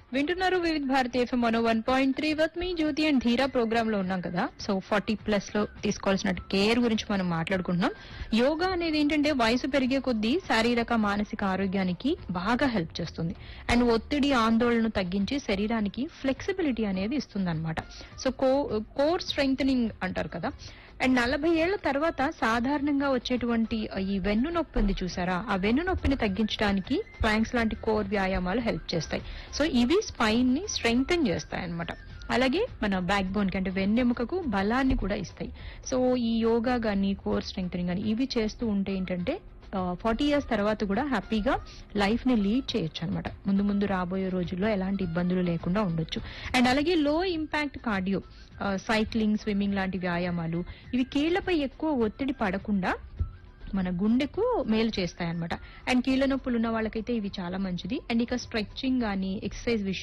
వింటున్నారు Vividh Bharati FM one one point three with me Jyothi and Dheera programme లో ఉన్నాం కదా సో ఫార్టీ ప్లస్ లో తీసుకోవాల్సిన కేర్ గురించి మనం మాట్లాడుకుంటున్నాం యోగా అనేది ఏంటంటే వయసు పెరిగే కొద్దీ శారీరక మానసిక ఆరోగ్యానికి బాగా హెల్ప్ చేస్తుంది అండ్ ఒత్తిడి ఆందోళన తగ్గించి శరీరానికి ఫ్లెక్సిబిలిటీ అనేది ఇస్తుంది సో కో కోర్ స్ట్రెంగ్ అంటారు కదా అండ్ నలభై ఏళ్ల తర్వాత సాధారణంగా వచ్చేటువంటి ఈ వెన్ను నొప్పి ఉంది చూసారా ఆ వెన్ను నొప్పిని తగ్గించడానికి ప్లాంక్స్ లాంటి కోర్ వ్యాయామాలు హెల్ప్ చేస్తాయి సో ఇవి స్పైన్ ని స్ట్రెంగ్తన్ చేస్తాయి అన్నమాట అలాగే మన బ్యాక్ బోన్ కి అంటే వెన్నెముకకు బలాన్ని కూడా ఇస్తాయి సో ఈ యోగా గానీ కోర్ స్ట్రెంగ్తనింగ్ గానీ ఇవి చేస్తూ ఉంటే ఏంటంటే ఫార్టీ ఇయర్స్ తర్వాత కూడా హ్యాపీగా లైఫ్ ని లీడ్ చేయొచ్చు అనమాట ముందు ముందు రాబోయే రోజుల్లో ఎలాంటి ఇబ్బందులు లేకుండా ఉండొచ్చు అండ్ అలాగే లో ఇంపాక్ట్ కార్డియో సైక్లింగ్ స్విమ్మింగ్ లాంటి వ్యాయామాలు ఇవి కీళ్లపై ఎక్కువ ఒత్తిడి పడకుండా మన గుండెకు మేలు చేస్తాయి అనమాట అండ్ కీళ్ళ నొప్పులు ఉన్న వాళ్ళకైతే ఇవి చాలా మంచిది అండ్ ఇక స్ట్రెచ్చింగ్ కానీ ఎక్సర్సైజ్ విషయం